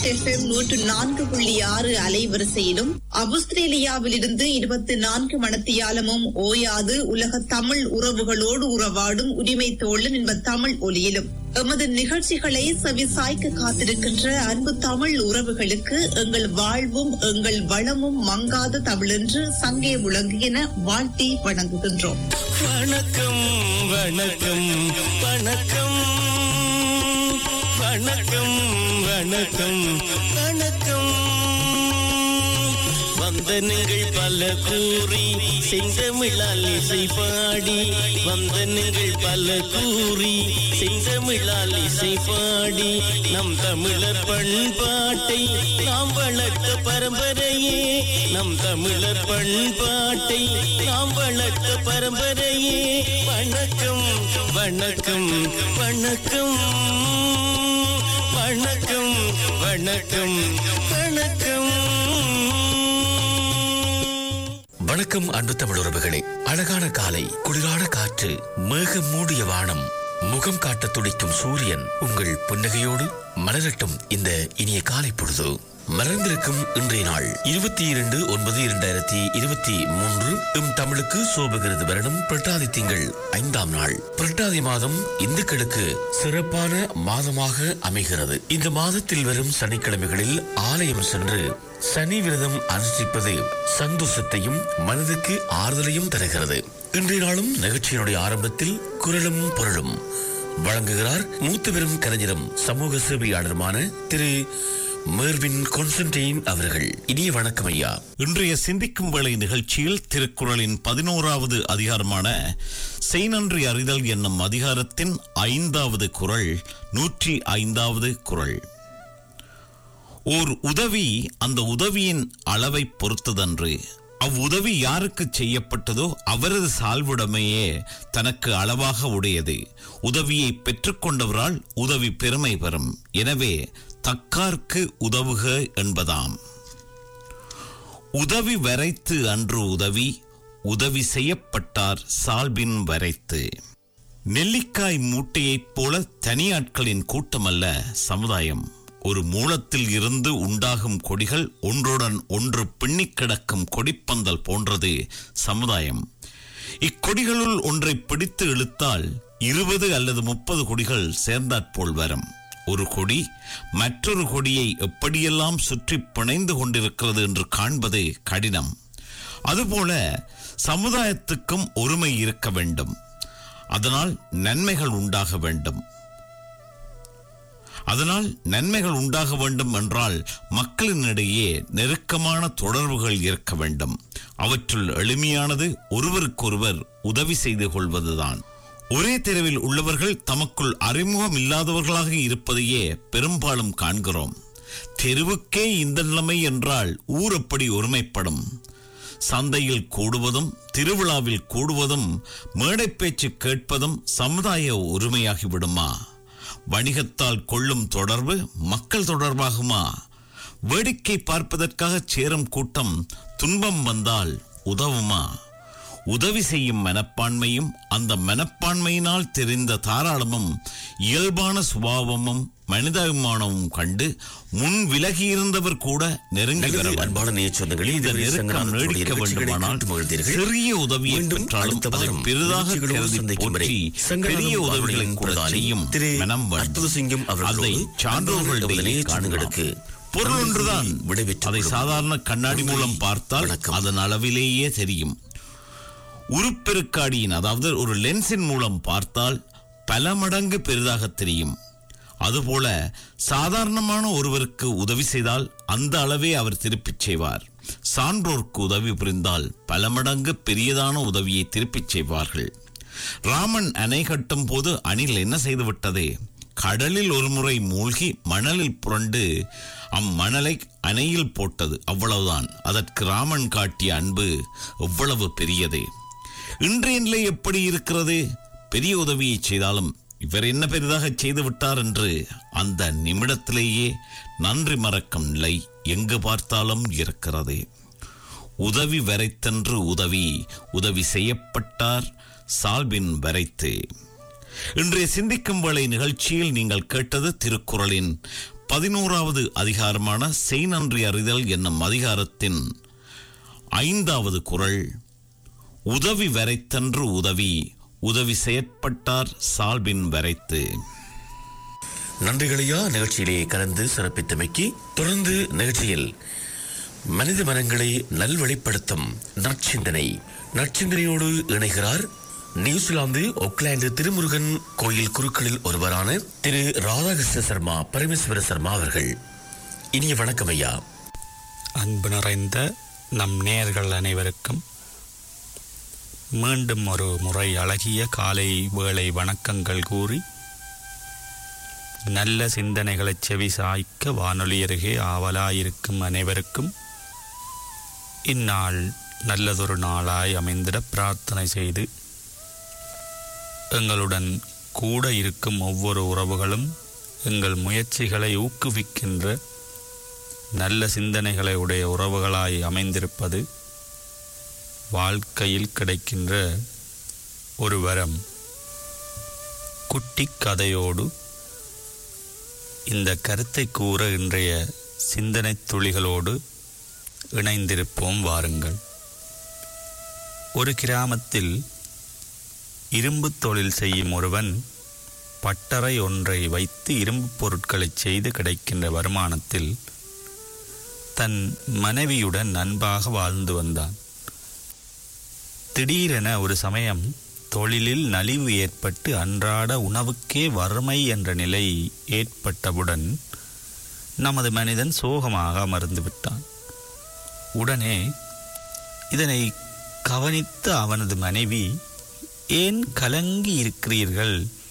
FM நூற்று நான்கு புள்ளி ஆறு அலைவரிசையிலும் ஆஸ்திரேலியாவிலிருந்து இருபத்தி நான்கு மணத்தியாலமும் ஓயாது உலக தமிழ் உறவுகளோடு உறவாடும் உரிமை தோழன் என்ப தமிழ் ஒலியிலும் எமது நிகழ்ச்சிகளை செவிசாய்க்க காத்திருக்கின்ற அன்பு தமிழ் உறவுகளுக்கு எங்கள் வாழ்வும் எங்கள் வளமும் மங்காத தமிழென்று சங்கே முழங்கு என வாழ்த்தி வணங்குகின்றோம் வணக்கம் வணக்கம் வணக்கம் வணக்கம் வணக்கம் வணக்கம் வந்தனங்கள் பல கூறி செந்தமிழால் இசை பாடி வந்தனங்கள் பல கூறி செந்தமிழால் இசை பாடி நம் தமிழர் பண்பாட்டை நாம் வளர்த்த பரம்பரையே நம் தமிழர் பண்பாட்டை நாம் வளர்த்த பரம்பரையே வணக்கம் வணக்கம் வணக்கம் வணக்கம் வணக்கம் வணக்கம் வணக்கம் அன்பு தமிழ் உறவுகளே அழகான காலை குளிரான காற்று மேகம் மூடிய வானம் முகம் காட்ட துடிக்கும் சூரியன் உங்கள் புன்னகையோடு மலரட்டும் இந்த இனிய காலை பொழுது மலர்ந்திருக்கும் இன்றைய நாள் இருபத்தி இரண்டு ஒன்பது இரண்டாயிரத்தி இருபத்தி மூன்று இம் தமிழுக்கு சோபகிருது வருடம் புரட்டாதி திங்கள் ஐந்தாம் நாள் புரட்டாதி மாதம் இந்துக்களுக்கு சிறப்பான மாதமாக அமைகிறது இந்த மாதத்தில் வரும் சனிக்கிழமைகளில் ஆலயம் சென்று சனி விரதம் அனுஷ்டிப்பது சந்தோஷத்தையும் மனதுக்கு ஆறுதலையும் தருகிறது இன்றைய நாளும் நிகழ்ச்சியினுடைய ஆரம்பத்தில் குரலும் பொருளும் வழங்குகிறார் மூத்த பெரும் கலைஞரும் சமூக சேவையாளருமான திரு மேர்வின் கொன்ஸ்டன்டைன் அவர்கள் இனிய வணக்கம் ஐயா இன்றைய சிந்திக்கும் வேளை நிகழ்ச்சியில் திருக்குறளின் பதினோராவது அதிகாரமான செய்நன்றி அறிதல் என்னும் அதிகாரத்தின் ஐந்தாவது குறள் நூற்றி ஐந்தாவது குறள் ஓர் உதவி அந்த உதவியின் அளவை பொறுத்ததன்று அவ்வுதவி யாருக்கு செய்யப்பட்டதோ அவரது சால்வுடைமையே தனக்கு அளவாக உடையது உதவியை பெற்றுக்கொண்டவரால் உதவி பெருமை பெறும் எனவே தக்கார்க்கு உதவுக என்பதாம் உதவி வரைத்து அன்று உதவி உதவி செய்யப்பட்டார் சால்பின் வரைத்து நெல்லிக்காய் மூட்டையைப் போல தனியாட்களின் கூட்டமல்ல சமுதாயம் ஒரு மூலத்தில் இருந்து உண்டாகும் கொடிகள் ஒன்றுடன் ஒன்று பின்னிக் கிடக்கும் கொடிப்பந்தல் போன்றது சமுதாயம் இக்கொடிகளுள் ஒன்றை பிடித்து இழுத்தால் இருபது அல்லது முப்பது கொடிகள் சேர்ந்தாற்போல் வரும் ஒரு கொடி மற்றொரு கொடியை எப்படியெல்லாம் சுற்றி பிணைந்து கொண்டிருக்கிறது என்று காண்பது கடினம் அதுபோல சமுதாயத்துக்கும் ஒருமை இருக்க வேண்டும் அதனால் நன்மைகள் உண்டாக வேண்டும் அதனால் நன்மைகள் உண்டாக வேண்டும் என்றால் மக்களினிடையே நெருக்கமான தொடர்புகள் இருக்க வேண்டும் அவற்றுள் எளிமையானது ஒருவருக்கொருவர் உதவி செய்து கொள்வதுதான் ஒரே தெருவில் உள்ளவர்கள் தமக்குள் அறிமுகம் இல்லாதவர்களாக இருப்பதையே பெரும்பாலும் காண்கிறோம் தெருவுக்கே இந்த நிலைமை என்றால் ஊர் எப்படி ஒருமைப்படும் சந்தையில் கூடுவதும் திருவிழாவில் கூடுவதும் மேடை பேச்சு கேட்பதும் சமுதாய ஒருமையாகிவிடுமா வணிகத்தால் கொள்ளும் தொடர்பு மக்கள் தொடர்பாகுமா வேடிக்கை பார்ப்பதற்காக சேரும் கூட்டம் துன்பம் வந்தால் உதவுமா உதவி செய்யும் மனப்பான்மையும் அந்த மனப்பான்மையினால் தெரிந்த தாராளமும் இயல்பான சுபாவமும் மனிதாபிமானமும் கண்டு முன் விலகி இருந்தவர் கூட நெருங்கி நல்லது, வர வேண்டும். அன்பான நேயச் சொந்தங்களே, இந்த இதுவரை நெருக்கம் சங்கரானந்தோடைய நீடிக்க நிகழ்ச்சிகளை வேண்டுமானால் கேட்டு மகிழ்ந்தீர்கள். சிறிய உதவியை மீண்டும் பெற்றாலும் அடுத்த அதை வாரம் பெரிதாக நிகழ்ச்சிகளோடு கருதி சந்திக்கும் வரை போற்றி சங்கரானந்தம் பெரிய உதவிகளை வானொலியின் கூட பிரதானி செய்யும் திரு மனம் வேண்டும். அற்புத சிங்கம் அவர்களோடு அதை சான்றோர்கள் அன்பான இடையே நேயர்களுக்கு காணலாம். பொருள் ஒன்றுதான் விடைபெற்றுக் அதை கொள்ளும். சாதாரண கண்ணாடி நன்றி. மூலம் பார்த்தால் வணக்கம். அதன் அளவிலேயே தெரியும் உருப்பெருக்காடியின் அதாவது ஒரு லென்ஸின் மூலம் பார்த்தால் பல மடங்கு பெரிதாக தெரியும் அதுபோல சாதாரணமான ஒருவருக்கு உதவி செய்தால் அந்த அளவே அவர் திருப்பிச் செய்வார் சான்றோர்க்கு உதவி புரிந்தால் பல மடங்கு பெரியதான உதவியை திருப்பிச் செய்வார்கள் ராமன் அணை கட்டும் போது அணில் என்ன செய்துவிட்டது கடலில் ஒரு முறை மூழ்கி மணலில் புரண்டு அம்மணலை அணையில் போட்டது அவ்வளவுதான் அதற்கு ராமன் காட்டிய அன்பு எவ்வளவு பெரியது இன்றைய நிலை எப்படி இருக்கிறது பெரிய உதவியை செய்தாலும் இவர் என்ன பெரிதாக செய்து விட்டார் என்று அந்த நிமிடத்திலேயே நன்றி மறக்கும் நிலை எங்கு பார்த்தாலும் இருக்கிறது உதவி வரைத்தன்று உதவி உதவி செய்யப்பட்டார் சால்பின் வரைத்து இன்றைய சிந்திக்கும் வேளை நிகழ்ச்சியில் நீங்கள் கேட்டது திருக்குறளின் பதினோராவது அதிகாரமான செய் நன்றி அறிதல் என்னும் அதிகாரத்தின் ஐந்தாவது குறள் உதவி வரைத்தன்று உதவி உதவி செயற்பட்டார் சால்பின் வரைத்து நன்றிகளையா நிகழ்ச்சியிலே கலந்து சிறப்பித்தமைக்கு தொடர்ந்து நிகழ்ச்சியில் மனித மனங்களை நல்வழிப்படுத்தும் நற்சிந்தனை நற்சிந்தனையோடு இணைகிறார் நியூசிலாந்து ஒக்லாந்து திருமுருகன் கோயில் குருக்களில் ஒருவரான திரு ராதாகிருஷ்ண சர்மா பரமேஸ்வர சர்மா அவர்கள் இனிய வணக்கம் ஐயா அன்பு நிறைந்த நம் நேயர்கள் அனைவருக்கும் மீண்டும் ஒரு முறை அழகிய காலை வேளை வணக்கங்கள் கூறி நல்ல சிந்தனைகளை செவி சாய்க்க வானொலி அருகே ஆவலாயிருக்கும் அனைவருக்கும் இந்நாள் நல்லதொரு நாளாய் அமைந்திட பிரார்த்தனை செய்து எங்களுடன் கூட இருக்கும் ஒவ்வொரு உறவுகளும் எங்கள் முயற்சிகளை ஊக்குவிக்கின்ற நல்ல சிந்தனைகளை உடைய உறவுகளாய் அமைந்திருப்பது வாழ்க்கையில் கிடைக்கின்ற ஒரு வரம் குட்டி கதையோடு இந்த கருத்தை கூற இன்றைய சிந்தனை துளிகளோடு இணைந்திருப்போம் வாருங்கள் ஒரு கிராமத்தில் இரும்பு தொழில் செய்யும் ஒருவன் பட்டறை ஒன்றை வைத்து இரும்பு பொருட்களை செய்து கிடைக்கின்ற வருமானத்தில் தன் மனைவியுடன் நண்பாக வாழ்ந்து வந்தான் திடீரென ஒரு சமயம் தொழிலில் நலிவு ஏற்பட்டு அன்றாட உணவுக்கே வறுமை என்ற நிலை ஏற்பட்டவுடன் நமது மனிதன் சோகமாக அமர்ந்து விட்டான் உடனே இதனை கவனித்த அவனது மனைவி ஏன் கலங்கி இருக்கிறீர்கள்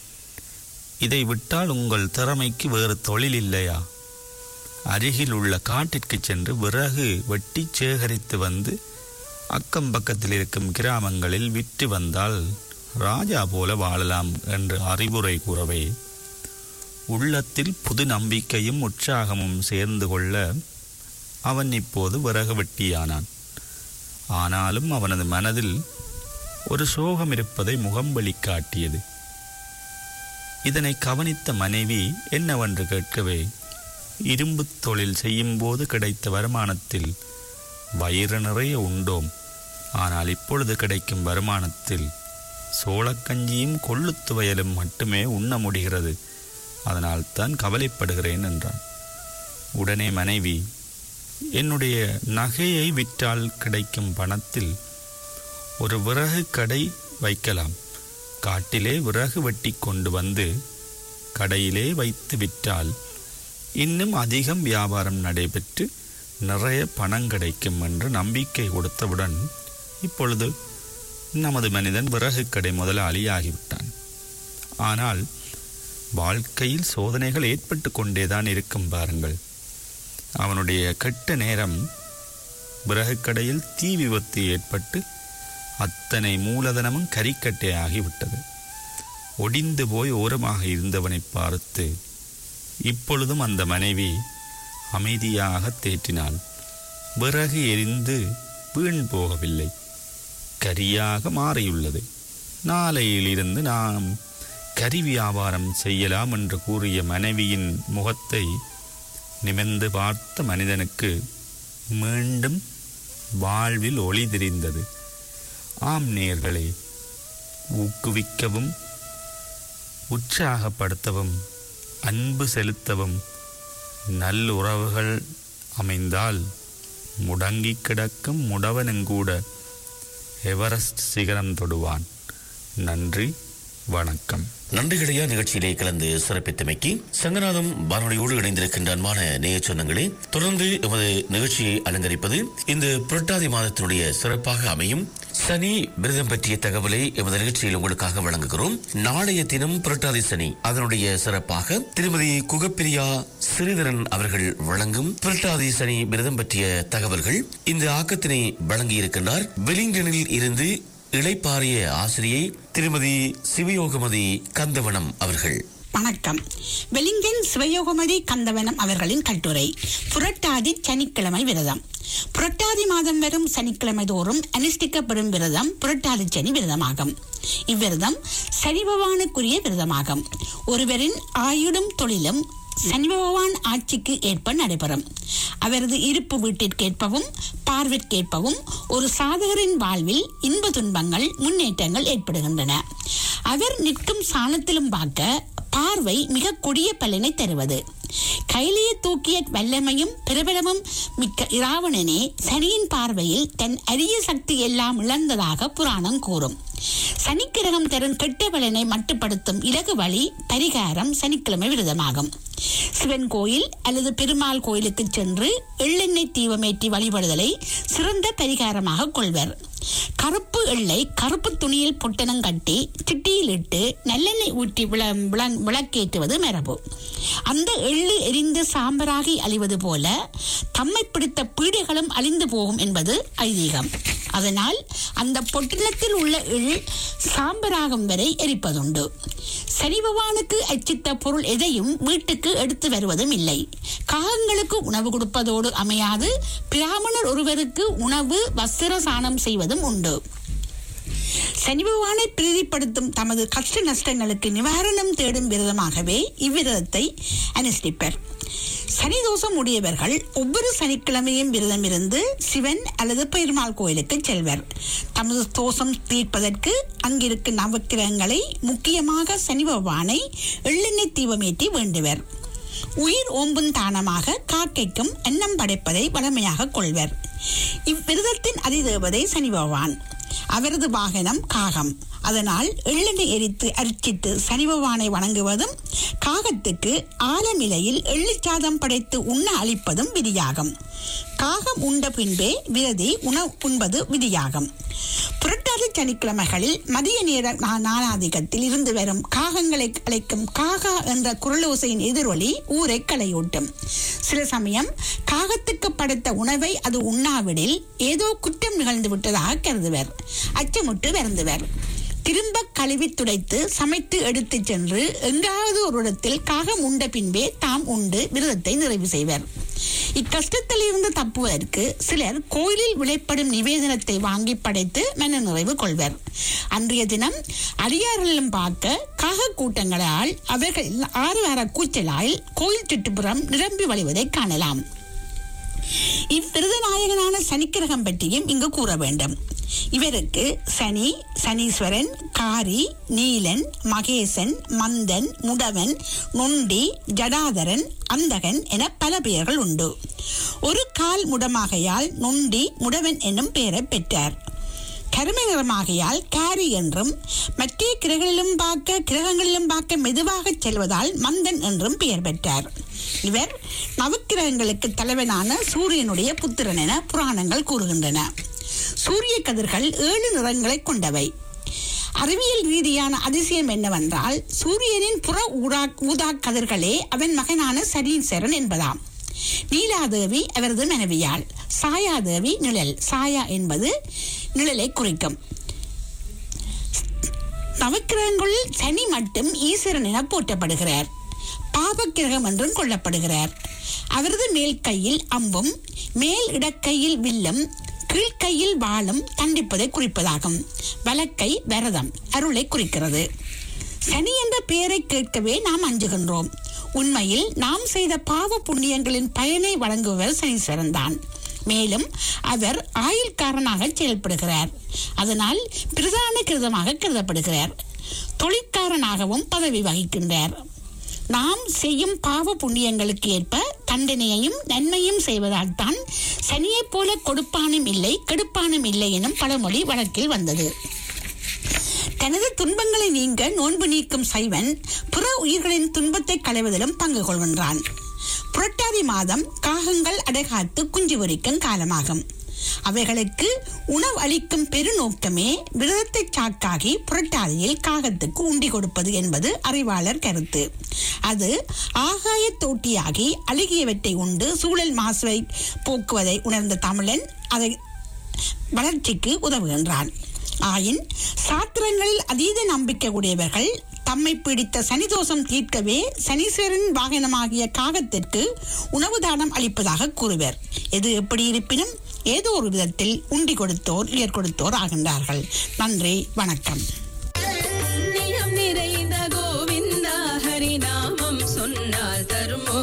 இதை விட்டால் உங்கள் திறமைக்கு வேறு தொழில் இல்லையா அருகில் உள்ள காட்டிற்கு சென்று விறகு வெட்டி சேகரித்து வந்து அக்கம் பக்கத்தில் இருக்கும் கிராமங்களில் விற்று வந்தால் ராஜா போல வாழலாம் என்று அறிவுரை கூறவே உள்ளத்தில் புது நம்பிக்கையும் உற்சாகமும் சேர்ந்து கொள்ள அவன் இப்போது விறகு வெட்டியானான் ஆனாலும் அவனது மனதில் ஒரு சோகம் இருப்பதை முகம்பலி காட்டியது இதனை கவனித்த மனைவி என்னவென்று கேட்கவே இரும்பு தொழில் செய்யும்போது கிடைத்த வருமானத்தில் வயிறு நிறைய உண்டோம் ஆனால் இப்பொழுது கிடைக்கும் வருமானத்தில் சோளக்கஞ்சியும் கொள்ளுத்து வயலும் மட்டுமே உண்ண முடிகிறது அதனால் தான் கவலைப்படுகிறேன் என்றான் உடனே மனைவி என்னுடைய நகையை விற்றால் கிடைக்கும் பணத்தில் ஒரு விறகு கடை வைக்கலாம் காட்டிலே விறகு வெட்டி கொண்டு வந்து கடையிலே வைத்து விற்றால் இன்னும் அதிகம் வியாபாரம் நடைபெற்று நிறைய பணம் கிடைக்கும் என்று நம்பிக்கை கொடுத்தவுடன் இப்பொழுது நமது மனிதன் விறகு கடை முதலாளியாகிவிட்டான் ஆனால் வாழ்க்கையில் சோதனைகள் ஏற்பட்டு கொண்டேதான் இருக்கும் பாருங்கள் அவனுடைய கெட்ட நேரம் விறகு கடையில் தீ விபத்து ஏற்பட்டு அத்தனை மூலதனமும் கரிக்கட்டையாகிவிட்டது ஒடிந்து போய் ஓரமாக இருந்தவனை பார்த்து இப்பொழுதும் அந்த மனைவி அமைதியாக தேற்றினாள் விறகு எரிந்து வீண் போகவில்லை கரியாக மாறியுள்ளது நாளையிலிருந்து நாம் கரி வியாபாரம் செய்யலாம் என்று கூறிய மனைவியின் முகத்தை நிமிர்ந்து பார்த்த மனிதனுக்கு மீண்டும் வாழ்வில் ஒளி தெரிந்தது ஆம் நேர்களே ஊக்குவிக்கவும் உற்சாகப்படுத்தவும் அன்பு செலுத்தவும் நல்லுறவுகள் அமைந்தால் முடங்கி கிடக்கும் முடவனுங்கூட எவரெஸ்ட் சிகரம் தொடுவான் நன்றி வணக்கம் நன்றிகளையா நிகழ்ச்சியிலே கலந்து சிறப்பித்தமைக்கு சங்கநாதம் வானொலியோடு இணைந்திருக்கின்ற அன்பான நேய சொந்தங்களே தொடர்ந்து எமது நிகழ்ச்சியை அலங்கரிப்பது இந்த புரட்டாதி மாதத்தினுடைய சிறப்பாக அமையும் சனி விரதம் பற்றிய தகவலை எமது நிகழ்ச்சியில் உங்களுக்காக வழங்குகிறோம் நாளைய தினம் புரட்டாதி சனி அதனுடைய சிறப்பாக திருமதி குகப்பிரியா ஸ்ரீதரன் அவர்கள் வழங்கும் புரட்டாதி சனி விரதம் பற்றிய தகவல்கள் இந்த ஆக்கத்தினை வழங்கியிருக்கின்றார் வெலிங்டனில் இருந்து இளைப்பாறிய ஆசிரியை திருமதி சிவயோகமதி கந்தவனம் அவர்கள் வணக்கம் வெலிங்கன் சிவயோகமதி கந்தவனம் அவர்களின் கட்டுரை புரட்டாதி சனிக்கிழமை விரதம் புரட்டாதி மாதம் வரும் சனிக்கிழமை தோறும் அனுஷ்டிக்கப்படும் விரதம் புரட்டாதி சனி விரதமாகும் இவ்விரதம் சனி பகவானுக்குரிய விரதமாகும் ஒருவரின் ஆயுடும் தொழிலும் சனி பகவான் ஆட்சிக்கு ஏற்ப நடைபெறும் அவரது இருப்பு வீட்டிற்கேற்பவும் பார்வைக்கேற்பவும் ஒரு சாதகரின் வாழ்வில் இன்ப துன்பங்கள் முன்னேற்றங்கள் ஏற்படுகின்றன அவர் நிற்கும் சாணத்திலும் பார்க்க பார்வை மிக கொடிய பலனை தருவது கைலியை தூக்கிய வல்லமையும் பிரபலமும் மிக்க இராவணனே சனியின் பார்வையில் தன் அரிய சக்தி எல்லாம் இழந்ததாக புராணம் கூறும் சனிக்கிரகம் தரும் கெட்ட பலனை மட்டுப்படுத்தும் இலகு வழி பரிகாரம் சனிக்கிழமை விரதமாகும் சிவன் கோயில் அல்லது பெருமாள் கோயிலுக்கு சென்று எள்ளெண்ணெய் தீபமேற்றி வழிபடுதலை சிறந்த பரிகாரமாக கொள்வர் கருப்பு எள்ளை கருப்பு துணியில் பொட்டனம் கட்டி சிட்டியில் இட்டு நல்லெண்ணெய் ஊற்றி விள விள- விளக்கேற்றுவது மரபு அந்த எள்ளு எரிந்து சாம்பராகி அழிவது போல தம்மை பிடித்த பீடைகளும் அழிந்து போகும் என்பது ஐதீகம் அதனால் அந்த பொட்டலத்தில் உள்ள எள் சாம்பராகும் வரை எரிப்பதுண்டு சனி பகவானுக்கு அச்சித்த பொருள் எதையும் வீட்டுக்கு எடுத்து வருவதும் இல்லை காகங்களுக்கு உணவு கொடுப்பதோடு அமையாது பிராமணர் ஒருவருக்கு உணவு வஸ்திர சானம் செய்வதும் உண்டு சனி பகவானை பிரீதிப்படுத்தும் தமது கஷ்ட நஷ்டங்களுக்கு நிவாரணம் தேடும் விரதமாகவே இவ்விரதத்தை அனுஷ்டிப்பர் சனி தோஷம் உடையவர்கள் ஒவ்வொரு சனிக்கிழமையும் விரதம் இருந்து சிவன் அல்லது பெருமாள் கோயிலுக்கு செல்வர் தமது தோஷம் தீர்ப்பதற்கு அங்கிருக்கும் நவக்கிரகங்களை முக்கியமாக சனி பகவானை எள்ளெண்ணெய் தீபமேற்றி வேண்டுவர் உயிர் ஓம்பும் தானமாக காக்கைக்கும் அன்னம் படைப்பதை வளமையாக கொள்வர் இவ்விரதத்தின் அதிதேவதை சனி பகவான் அவரது வாகனம் காகம் அதனால் எள்ளெண்ணெய் எரித்து அர்ச்சித்து சனி பகவானை வணங்குவதும் காகத்துக்கு ஆலமிலையில் எள்ளுச்சாதம் படைத்து உண்ண அளிப்பதும் விதியாகும் காகம் உண்ட பின்பே விரதி உணவு உண்பது விதியாகும் புரட்டாதி சனிக்கிழமைகளில் மதிய நேர நா- நாளாதிக்கத்தில் இருந்து வரும் காகங்களை அழைக்கும் காகா என்ற குரலோசையின் எதிரொலி ஊரை களையூட்டும் சில சமயம் காகத்துக்கு படைத்த உணவை அது உண்ணாவிடில் ஏதோ குற்றம் நிகழ்ந்து விட்டதாக கருதுவர் அச்சமுட்டு வருந்துவர் திரும்ப கழுவி துடைத்து சமைத்து எடுத்துச் சென்று எங்காவது ஒரு இடத்தில் காகம் உண்ட பின்பே தாம் உண்டு விரதத்தை நிறைவு செய்வர் இக்கஷ்டத்தில் இருந்து தப்புவதற்கு சிலர் கோயிலில் விளைப்படும் நிவேதனத்தை வாங்கி படைத்து மன நிறைவு கொள்வர் அன்றைய தினம் அடியார்களும் பார்க்க காக கூட்டங்களால் அவர்கள் ஆறு வார கூச்சலால் கோயில் சுற்றுப்புறம் நிரம்பி வழிவதை காணலாம் இவ்விருது நாயகனான சனிக்கிரகம் பற்றியும் இங்கு கூற வேண்டும் இவருக்கு சனி சனீஸ்வரன் காரி நீலன் மகேசன் மந்தன் முடவன் நொண்டி ஜடாதரன் அந்தகன் என பல பெயர்கள் உண்டு ஒரு கால் முடமாகையால் நொண்டி முடவன் என்னும் பெயரை பெற்றார் கருமை நிறமாகையால் காரி என்றும் மற்ற கிரகங்களிலும் பார்க்க கிரகங்களிலும் பார்க்க மெதுவாக செல்வதால் மந்தன் என்றும் பெயர் பெற்றார் இவர் நவக்கிரகங்களுக்கு தலைவனான சூரியனுடைய புத்திரன் என புராணங்கள் கூறுகின்றன சூரிய கதிர்கள் ஏழு நிறங்களை கொண்டவை அறிவியல் ரீதியான அதிசயம் என்னவென்றால் சூரியனின் புற ஊடா ஊதா கதிர்களே அவன் மகனான சனீஸ்வரன் என்பதாம் நீலாதேவி அவரது மனைவியாள் சாயாதேவி நிழல் சாயா என்பது நிழலை குறிக்கும் நவக்கிரகங்களில் சனி மட்டும் ஈஸ்வரன் என போற்றப்படுகிறார் பாபக்கிரகம் என்றும் கொள்ளப்படுகிறார் அவரது மேல் கையில் அம்பும் மேல் இடக்கையில் வில்லும் கீழ்க்கையில் வாளும் தண்டிப்பதை குறிப்பதாகும் வலக்கை வரதம் அருளை குறிக்கிறது சனி என்ற பெயரை கேட்கவே நாம் அஞ்சுகின்றோம் உண்மையில் நாம் செய்த பாவ புண்ணியங்களின் பயனை வழங்குபவர் சனீஸ்வரன் தான் மேலும் அவர் ஆயுள்காரனாக செயல்படுகிறார் அதனால் பிரதான கிருதமாக கருதப்படுகிறார் தொழிற்காரனாகவும் பதவி வகிக்கின்றார் நாம் செய்யும் பாவ புண்ணியங்களுக்கு ஏற்ப தண்டனையையும் நன்மையும் செய்வதால் தான் சனியைப் போல கொடுப்பானும் இல்லை கெடுப்பானும் இல்லை எனும் பழமொழி வழக்கில் வந்தது தனது துன்பங்களை நீங்க நோன்பு நீக்கும் சைவன் புற உயிர்களின் துன்பத்தை களைவதிலும் பங்கு கொள்கின்றான் புரட்டாதி மாதம் காகங்கள் அடைகாத்து குஞ்சு பொரிக்கும் காலமாகும் அவைகளுக்கு உணவு அளிக்கும் பெருநோக்கமே விரதத்தை சாக்காகி புரட்டாதியில் காகத்துக்கு உண்டி கொடுப்பது என்பது அறிவாளர் கருத்து அது ஆகாய தோட்டியாகி அழுகியவற்றை உண்டு சூழல் மாசுவை போக்குவதை உணர்ந்த தமிழன் அதை வளர்ச்சிக்கு உதவுகின்றான் ஆயின் சாத்திரங்களில் அதீத நம்பிக்கை உடையவர்கள் தம்மை பிடித்த சனிதோஷம் தீர்க்கவே சனீஸ்வரன் வாகனமாகிய காகத்திற்கு உணவு தானம் அளிப்பதாக கூறுவர் எது எப்படி இருப்பினும் ஏதோ ஒரு விதத்தில் உண்டி கொடுத்தோர் உயர் கொடுத்தோர் ஆகின்றார்கள் நன்றி வணக்கம் புண்ணியம் நிறைந்த கோவிந்தா ஹரிநாமம் சொன்னால் தரும்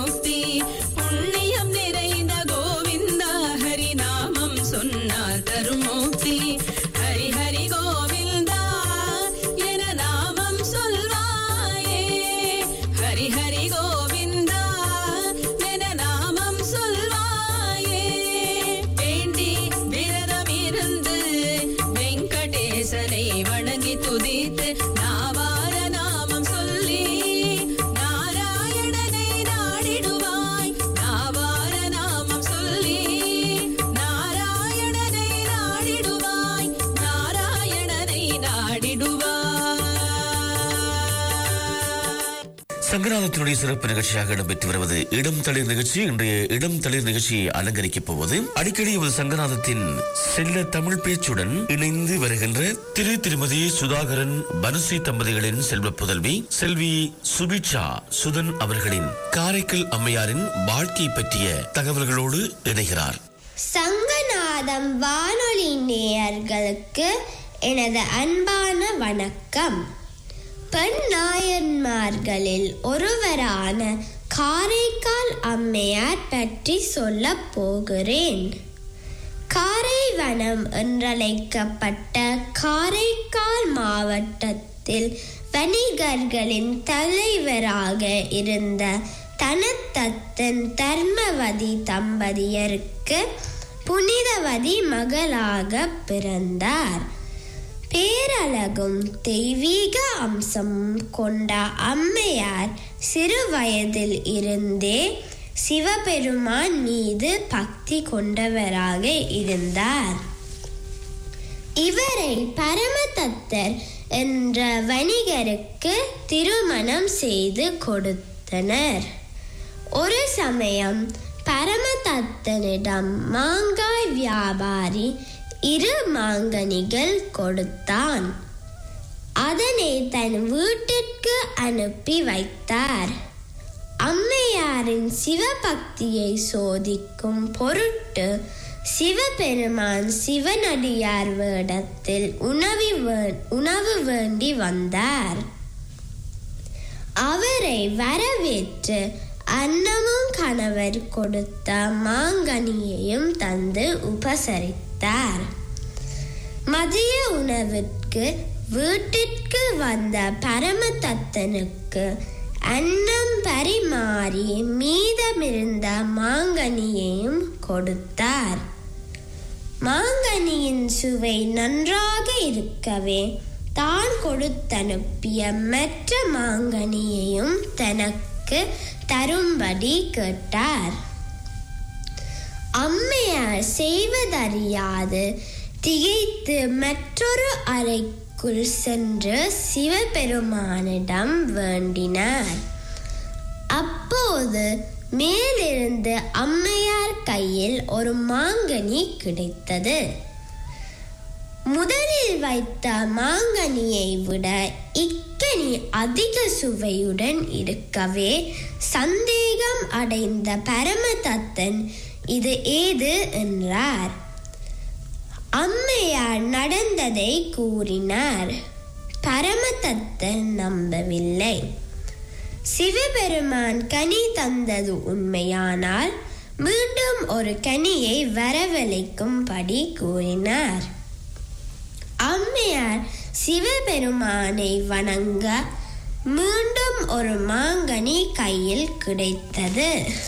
சங்கராதத்தினுடைய சிறப்பு நிகழ்ச்சியாக இடம்பெற்று வருவது இடம் தளிர் நிகழ்ச்சி இன்றைய இடம் தளிர் நிகழ்ச்சியை அலங்கரிக்கப் போவது அடிக்கடி ஒரு சங்கராதத்தின் செல்ல தமிழ் பேச்சுடன் இணைந்து வருகின்ற திரு திருமதி சுதாகரன் பனுசி தம்பதிகளின் செல்வ புதல்வி செல்வி சுபிட்சா சுதன் அவர்களின் காரைக்கல் அம்மையாரின் வாழ்க்கை பற்றிய தகவல்களோடு இணைகிறார் சங்கநாதம் வானொலி நேயர்களுக்கு எனது அன்பான வணக்கம் பெண் நாயன்மார்களில் ஒருவரான காரைக்கால் அம்மையார் பற்றி சொல்லப் போகிறேன் காரைவனம் என்றழைக்கப்பட்ட காரைக்கால் மாவட்டத்தில் வணிகர்களின் தலைவராக இருந்த தனத்தத்தன் தர்மவதி தம்பதியருக்கு புனிதவதி மகளாக பிறந்தார் பேரழகும் தெய்வீக அம்சமும் கொண்ட அம்மையார் சிறு வயதில் இருந்தே சிவபெருமான் மீது பக்தி கொண்டவராக இருந்தார் இவரை பரமதத்தர் என்ற வணிகருக்கு திருமணம் செய்து கொடுத்தனர் ஒரு சமயம் பரமதத்தனிடம் மாங்காய் வியாபாரி இரு மாங்கனிகள் கொடுத்தான் அதனை தன் வீட்டிற்கு அனுப்பி வைத்தார் அம்மையாரின் சிவபக்தியை சோதிக்கும் பொருட்டு சிவபெருமான் சிவனடியார் வேடத்தில் உணவி வே- உணவு வேண்டி வந்தார் அவரை வரவேற்று அன்னமும் கணவர் கொடுத்த மாங்கனியையும் தந்து உபசரித்தார் மதிய உணவிற்கு வீட்டிற்கு வந்த பரமதத்தனுக்கு அன்னம் பரிமாறி மீதமிருந்த மாங்கனியையும் கொடுத்தார் மாங்கனியின் சுவை நன்றாக இருக்கவே தான் கொடுத்தனுப்பிய மற்ற மாங்கனியையும் தனக்கு தரும்படி கேட்டார் அம்மையார் செய்வதறியாது திகைத்து மற்றொரு அறைக்குள் சென்று சிவபெருமானிடம் வேண்டினார் அப்போது மேலிருந்து அம்மையார் கையில் ஒரு மாங்கனி கிடைத்தது முதலில் வைத்த மாங்கனியை விட இக்கனி அதிக சுவையுடன் இருக்கவே சந்தேகம் அடைந்த பரமதத்தன் இது ஏது என்றார் அம்மையார் நடந்ததை கூறினார் பரமதத்தன் நம்பவில்லை சிவபெருமான் கனி தந்தது உண்மையானால் மீண்டும் ஒரு கனியை வரவழைக்கும்படி கூறினார் அம்மையார் சிவபெருமானை வணங்க மீண்டும் ஒரு மாங்கனி கையில் கிடைத்தது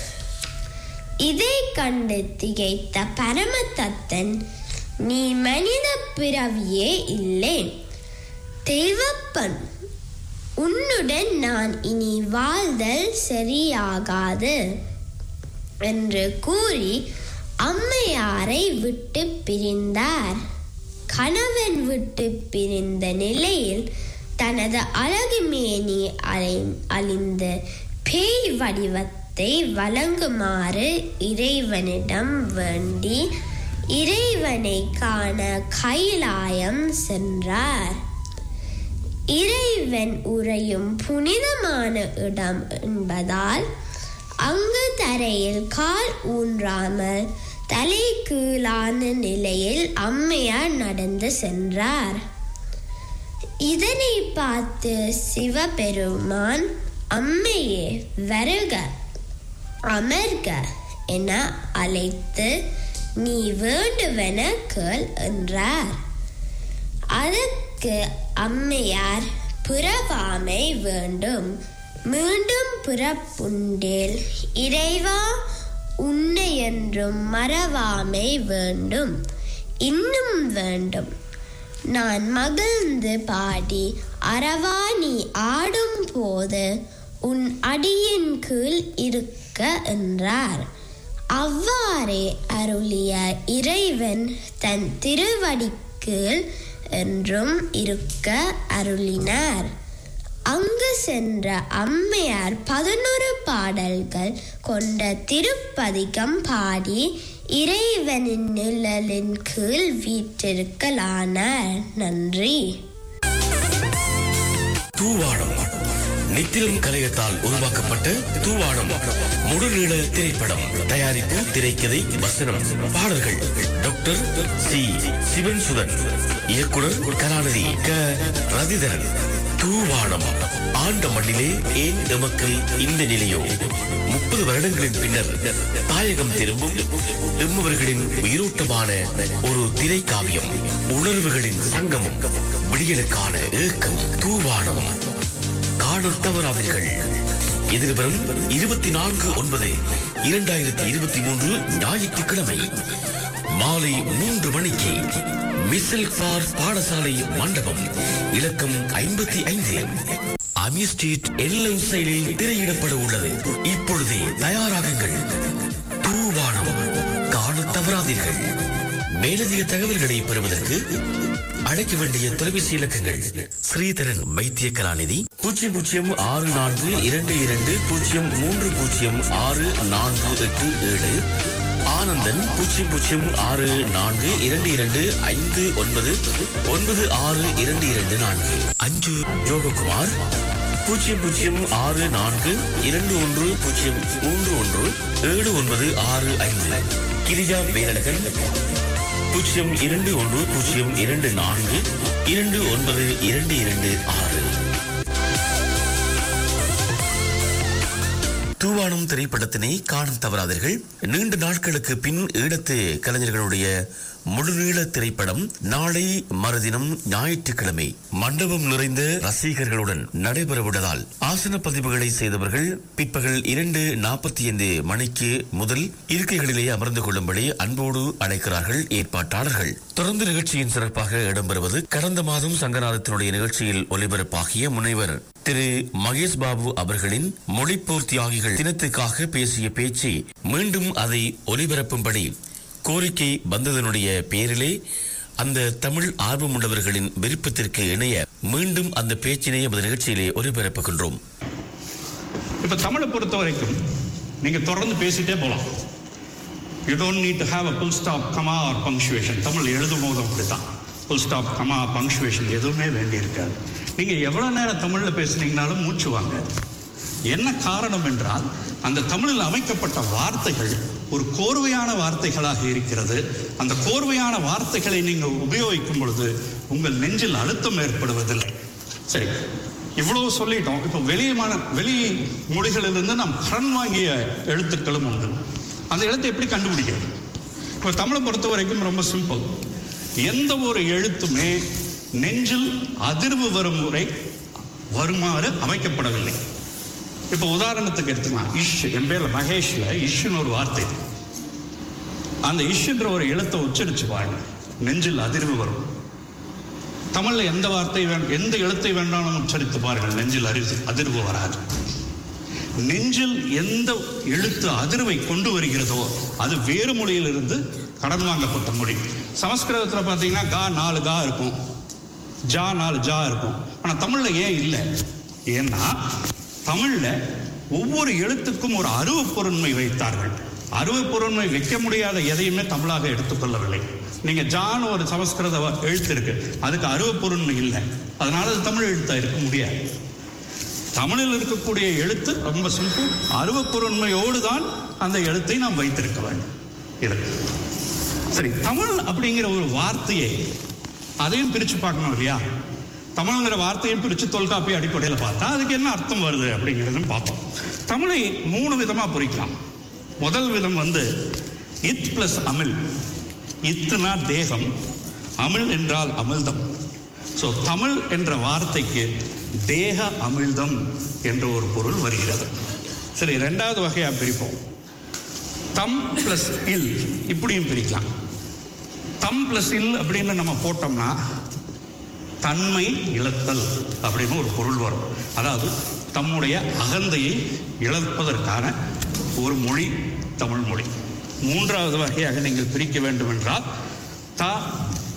இதை கண்டு திகைத்த பரமதத்தன் நீ மனித பிறவியே இல்லை தெய்வப்பன் உன்னுடன் நான் இனி வாழ்தல் சரியாகாது என்று கூறி அம்மையாரை விட்டு பிரிந்தார் கணவன் விட்டு பிரிந்த நிலையில் தனது அழகு மேனி அலை அழிந்து பேய் வடிவத்தை வழங்குமாறு இறைவனிடம் வேண்டி இறைவனை காண கைலாயம் சென்றார் இறைவன் உறையும் புனிதமான இடம் என்பதால் அங்கு தரையில் கால் ஊன்றாமல் தலை கீழான நிலையில் அம்மையார் நடந்து சென்றார் இதனை பார்த்து சிவபெருமான் அம்மையே வருக அமர்க என அழைத்து நீ வேண்டுவன கேள் என்றார் அதற்கு அம்மையார் புறவாமை வேண்டும் மீண்டும் புறப்புண்டேல் இறைவா உன்னை என்றும் மறவாமை வேண்டும் இன்னும் வேண்டும் நான் மகிழ்ந்து பாடி அறவா நீ ஆடும் போது உன் அடியின் கீழ் இருக்க என்றார் அவ்வாறே அருளிய இறைவன் தன் திருவடிக்கீழ் என்றும் இருக்க அருளினார் அங்கு சென்ற அம்மையார் பதினொரு பாடல்கள் கொண்ட திருப்பதிகம் பாடி இறைவனின் நிழலின் கீழ் வீற்றிருக்கலானார் நன்றி தூவானம் நித்திரம் கலையத்தால் உருவாக்கப்பட்ட தூவானம் முழுநீள திரைப்படம் தயாரிப்பு திரைக்கதை வசனம் பாடல்கள் டாக்டர் சி சிவன் சுதன் இயக்குனர் கலாநிதி க ரதிதரன் தூவானம் ஆண்ட மண்ணிலே ஏன் எமக்கு இந்த நிலையோ முப்பது வருடங்களின் பின்னர் தாயகம் திரும்பும் எம்மவர்களின் உயிரோட்டமான ஒரு திரை காவியம் உணர்வுகளின் சங்கமம் விடியலுக்கான ஏக்கம் தூவானம் காணத் தவறாதீர்கள் எதிர்வரும் இருபத்தி நான்கு ஒன்பது இரண்டாயிரத்தி இருபத்தி மூன்று ஞாயிற்றுக்கிழமை மாலை மூன்று மணிக்கு மிசல் ஃபார் பாடசாலை மண்டபம் இலக்கம் ஐம்பத்தி ஐந்து அமி ஸ்ட்ரீட் எல்லை செயலில் திரையிடப்பட உள்ளது இப்பொழுதே தயாராகுங்கள் தூவானம் காணத் தவறாதீர்கள் மேலதிக தகவல்களை பெறுவதற்கு அழைக்க வேண்டிய தொலைபேசி இலக்கங்கள் ஸ்ரீதரன் வைத்திய கலாநிதி பூஜ்ஜியம் பூஜ்ஜியம் ஆறு நான்கு இரண்டு இரண்டு பூஜ்ஜியம் மூன்று பூஜ்ஜியம் ஆறு நான்கு எட்டு ஏழு ஆனந்தன் பூஜ்ஜியம் பூஜ்ஜியம் ஆறு நான்கு இரண்டு இரண்டு ஐந்து ஒன்பது ஒன்பது ஆறு இரண்டு இரண்டு நான்கு அஞ்சு யோககுமார் பூஜ்ஜியம் பூஜ்ஜியம் ஆறு நான்கு இரண்டு ஒன்று பூஜ்ஜியம் மூன்று ஒன்று ஏழு ஒன்பது ஆறு ஐந்து கிரிஜா வேலழகன் பூஜ்ஜியம் இரண்டு ஒன்று பூஜ்ஜியம் இரண்டு நான்கு இரண்டு ஒன்பது இரண்டு இரண்டு ஆறு தூவானம் திரைப்படத்தினை காணும் தவறாதீர்கள் நீண்ட நாட்களுக்கு பின் ஈழத்து கலைஞர்களுடைய முழுநீள திரைப்படம் நாளை மறுதினம் ஞாயிற்றுக்கிழமை மண்டபம் நிறைந்த ரசிகர்களுடன் நடைபெறவுள்ளதால் ஆசன பதிவுகளை செய்தவர்கள் பிற்பகல் இரண்டு நாற்பத்தி ஐந்து மணிக்கு முதல் இருக்கைகளிலே அமர்ந்து கொள்ளும்படி அன்போடு அழைக்கிறார்கள் ஏற்பாட்டாளர்கள் தொடர்ந்து நிகழ்ச்சியின் சிறப்பாக இடம்பெறுவது கடந்த மாதம் சங்கநாதத்தினுடைய நிகழ்ச்சியில் ஒலிபரப்பாகிய முனைவர் திரு மகேஷ் பாபு அவர்களின் மொழிப்போர் தியாகிகள் தினத்துக்காக பேசிய பேச்சு மீண்டும் அதை ஒலிபரப்பும்படி கோரிக்கை வந்ததனுடைய பேரிலே அந்த தமிழ் ஆர்வமுள்ளவர்களின் விருப்பத்திற்கு இணைய மீண்டும் அந்த பேச்சினை எமது நிகழ்ச்சியிலே ஒலிபரப்புகின்றோம் இப்போ தமிழை பொறுத்த வரைக்கும் நீங்கள் தொடர்ந்து பேசிட்டே போகலாம் you don't need to have a full stop comma or punctuation Tamil எழுதும் போதும் அப்படி தான் புல் ஸ்டாப் கமா பங்க்சுவேஷன் எதுவுமே வேண்டியிருக்காது நீங்கள் எவ்வளோ நேரம் தமிழில் பேசுனீங்கனாலும் மூச்சு வாங்க என்ன காரணம் என்றால் அந்த தமிழில் அமைக்கப்பட்ட வார்த்தைகள் ஒரு கோர்வையான வார்த்தைகளாக இருக்கிறது அந்த கோர்வையான வார்த்தைகளை நீங்கள் உபயோகிக்கும் பொழுது உங்கள் நெஞ்சில் அழுத்தம் ஏற்படுவதில்லை சரி இவ்வளவு சொல்லிட்டோம் இப்போ வெளியமான வெளி மொழிகளிலிருந்து நாம் கடன் வாங்கிய எழுத்துக்களும் உண்டு அந்த எழுத்தை எப்படி கண்டுபிடிக்கிறது இப்போ தமிழை பொறுத்த வரைக்கும் ரொம்ப சிம்பிள் எந்த ஒரு எழுத்துமே நெஞ்சில் அதிர்வு வரும் முறை வருமாறு அமைக்கப்படவில்லை இப்போ உதாரணத்துக்கு எடுத்துக்கலாம் இஷ் என் பேர்ல மகேஷ்ல இஷ்னு ஒரு வார்த்தை இருக்கு. அந்த இஷ்ன்ற ஒரு எழுத்தை உச்சரிச்சு பாருங்க நெஞ்சில் அதிர்வு வரும் தமிழ்ல எந்த வார்த்தை வேணும் எந்த எழுத்தை வேண்டாலும் உச்சரித்து பாருங்கள் நெஞ்சில் அறிவு அதிர்வு வராது நெஞ்சில் எந்த எழுத்து அதிர்வை கொண்டு வருகிறதோ அது வேறு மொழியிலிருந்து கடன் வாங்கப்பட்ட மொழி சமஸ்கிருதத்தில் பார்த்தீங்கன்னா கா நாலு கா இருக்கும் ஜா நாலு ஜா இருக்கும் ஆனால் தமிழில் ஏன் இல்லை ஏன்னா தமிழில் ஒவ்வொரு எழுத்துக்கும் ஒரு அருவ பொருண்மை வைத்தார்கள் அருவ பொருண்மை வைக்க முடியாத எதையுமே தமிழாக எடுத்துக்கொள்ளவில்லை நீங்க ஜான் ஒரு சமஸ்கிருத வ- எழுத்து இருக்கு அதுக்கு அருவ பொருண்மை இல்லை அதனால அது தமிழ் எழுத்தா இருக்க முடியாது தமிழில் இருக்கக்கூடிய எழுத்து ரொம்ப சிம்பிள் அருவ பொருண்மையோடு தான் அந்த எழுத்தை நாம் வைத்திருக்க வேண்டும் இது சரி தமிழ் அப்படிங்கிற ஒரு வார்த்தையை அதையும் பிரிச்சு பார்க்கணும் இல்லையா தமிழ்ங்கிற வார்த்தையும் பிரிச்சு தொல்காப்பிய அடிப்படையில் பார்த்தா அதுக்கு என்ன அர்த்தம் வருது அப்படிங்கிறதும் பார்ப்போம் தமிழை மூணு விதமா பிரிக்கலாம் முதல் விதம் வந்து இத் பிளஸ் அமிழ் இத்துனா தேகம் அமிழ் என்றால் அமிழ்தம் ஸோ தமிழ் என்ற வார்த்தைக்கு தேக அமிழ்தம் என்ற ஒரு பொருள் வருகிறது சரி ரெண்டாவது வகையா பிரிப்போம் தம் பிளஸ் இல் இப்படியும் பிரிக்கலாம் தம் பிளஸ் இல் அப்படின்னு நம்ம போட்டோம்னா தன்மை இழத்தல் அப்படின்னு ஒரு பொருள் வரும் அதாவது தம்முடைய அகந்தையை இழப்பதற்கான ஒரு மொழி தமிழ் மொழி மூன்றாவது வகையாக நீங்கள் பிரிக்க வேண்டும் என்றால் த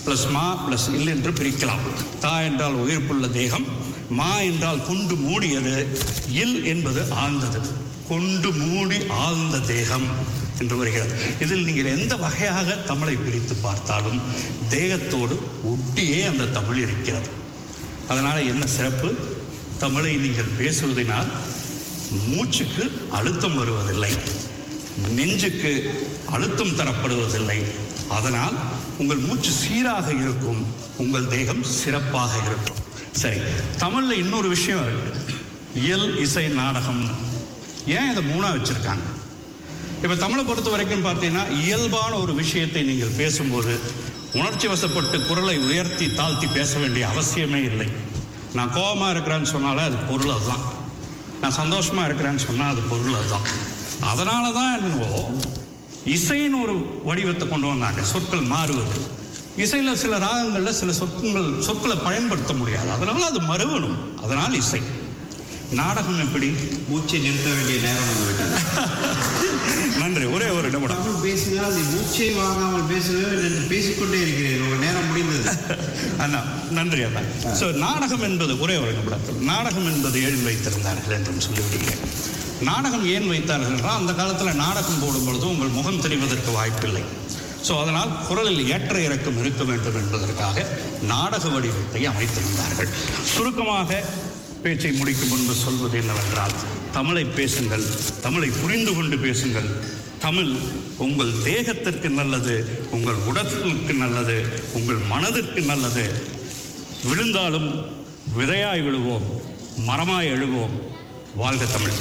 பிளஸ் மா பிளஸ் இல் என்று பிரிக்கலாம் தா என்றால் உயிர்ப்புள்ள தேகம் மா என்றால் கொண்டு மூடியது இல் என்பது ஆழ்ந்தது கொண்டு மூடி ஆழ்ந்த தேகம் என்று வருகிறது இதில் நீங்கள் எந்த வகையாக தமிழை பிரித்து பார்த்தாலும் தேகத்தோடு ஒட்டியே அந்த தமிழ் இருக்கிறது அதனால் என்ன சிறப்பு தமிழை நீங்கள் பேசுவதனால் மூச்சுக்கு அழுத்தம் வருவதில்லை நெஞ்சுக்கு அழுத்தம் தரப்படுவதில்லை அதனால் உங்கள் மூச்சு சீராக இருக்கும் உங்கள் தேகம் சிறப்பாக இருக்கும் சரி தமிழில் இன்னொரு விஷயம் இருக்கு இயல் இசை நாடகம் ஏன் இதை மூணாக வச்சுருக்காங்க இப்போ தமிழை பொறுத்த வரைக்கும் பார்த்தீங்கன்னா இயல்பான ஒரு விஷயத்தை நீங்கள் பேசும்போது உணர்ச்சி வசப்பட்டு குரலை உயர்த்தி தாழ்த்தி பேச வேண்டிய அவசியமே இல்லை நான் கோபமாக இருக்கிறேன்னு சொன்னாலே அது பொருள் அதுதான் நான் சந்தோஷமாக இருக்கிறேன்னு சொன்னால் அது பொருள் அதுதான் அதனால தான் என்னவோ இசைன்னு ஒரு வடிவத்தை கொண்டு வந்தாங்க சொற்கள் மாறுவது இசையில் சில ராகங்களில் சில சொற்கள் சொற்களை பயன்படுத்த முடியாது அதனால அது மறுவணும் அதனால் இசை நாடகம் எப்படி மூச்சை நிறுத்த வேண்டிய நேரம் வந்து விட்டது நன்றி ஒரே ஒரு நிமிடம் தமிழ் பேசினால் நீ மூச்சை வாங்காமல் பேசவே என்று பேசிக்கொண்டே இருக்கிறேன் உங்கள் நேரம் முடிந்தது அண்ணா நன்றி அண்ணா ஸோ நாடகம் என்பது ஒரே ஒரு நிமிடத்தில் நாடகம் என்பது ஏன் வைத்திருந்தார்கள் என்றும் சொல்லிவிடுகிறேன் நாடகம் ஏன் வைத்தார்கள் என்றால் அந்த காலத்தில் நாடகம் போடும் பொழுது உங்கள் முகம் தெரிவதற்கு வாய்ப்பில்லை ஸோ அதனால் குரலில் ஏற்ற இறக்கம் இருக்க வேண்டும் என்பதற்காக நாடக வடிவத்தை அமைத்திருந்தார்கள் சுருக்கமாக பேச்சை முடிக்கும் முன்பு சொல்வது என்னவென்றால் தமிழை பேசுங்கள் தமிழை புரிந்து கொண்டு பேசுங்கள் தமிழ் உங்கள் தேகத்திற்கு நல்லது உங்கள் உடலுக்கு நல்லது உங்கள் மனதிற்கு நல்லது விழுந்தாலும் விதையாய் விழுவோம் மரமாய் எழுவோம் வாழ்க தமிழ்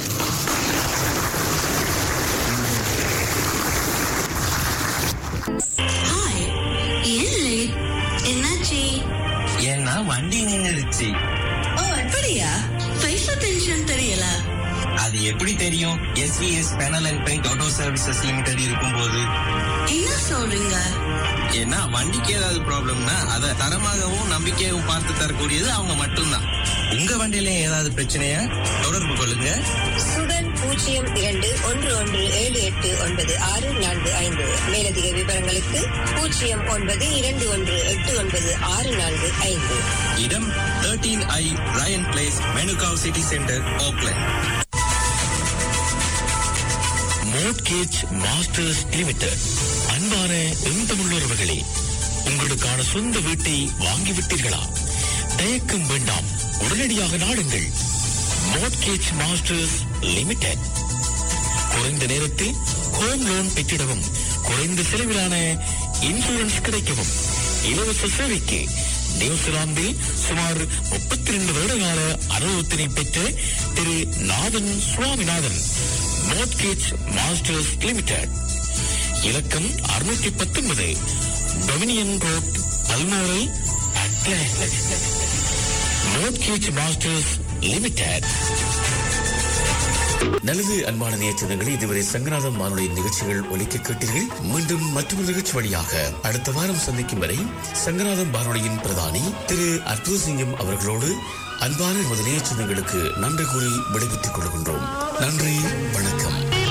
ஹாய் ஏன் லேட் என்னாச்சு ஏன்னா வண்டி நின்றுடுச்சு ஓ அப்படியா பைசா டென்ஷன் தெரியல அது எப்படி தெரியும் S V S panel and paint auto services limited இருக்கும்போது என்ன சொல்றீங்க ஏன்னா வண்டிக்கு ஏதாவது ப்ராப்ளம்னா அதை தரமாகவும் நம்பிக்கையாகவும் பார்த்து தரக்கூடியது அவங்க மட்டும்தான் உங்க வண்டியில ஏதாவது பிரச்சனையா தொடர்பு கொள்ளுங்க சுடன் பூஜ்ஜியம் இரண்டு ஒன்று ஒன்று ஏழு எட்டு ஒன்பது ஆறு நான்கு ஐந்து மேலதிக விவரங்களுக்கு பூஜ்ஜியம் ஒன்பது இரண்டு ஒன்று எட்டு ஒன்பது ஆறு நான்கு ஐந்து இடம் தேர்ட்டீன் ஐ Ryan place Manukau city centre Auckland mortgage masters limited அன்பான எந்தமுள்ளவர்களே உங்களுக்கான சொந்த வீட்டை வாங்கிவிட்டீர்களா தயக்கம் வேண்டாம் உடனடியாக நாடுங்கள் மோட்கேஜ் மாஸ்டர்ஸ் லிமிடெட் குறைந்த நேரத்தில் ஹோம் லோன் பெற்றிடவும் குறைந்த செலவிலான இன்சூரன்ஸ் கிடைக்கவும் இலவச சேவைக்கு நியூசிலாந்தில் சுமார் முப்பத்தி ரெண்டு வருடகால அனுபவத்தினை பெற்ற திரு Nathan Swaminathan mortgage masters limited இலக்கம் அறுநூற்றி பத்தொன்பது டொமினியன் ரோட் பல்மோரை மோட்கேஜ் மாஸ்டர்ஸ் லிமிடெட் நல்லது அன்பான நேயச்சனங்களே இதுவரை சங்கராதம் வானொலியின் நிகழ்ச்சிகள் ஒலிக்க கேட்டீர்கள் மீண்டும் மற்றொரு நிகழ்ச்சி வழியாக அடுத்த வாரம் சந்திக்கும் வரை சங்கராதம் வானொலியின் பிரதானி திரு அற்புத சிங்கம் அவர்களோடு அன்பான நமது நேயச்சனங்களுக்கு நன்றி கூறி விடைபெற்றுக் கொள்கின்றோம் நன்றி வணக்கம்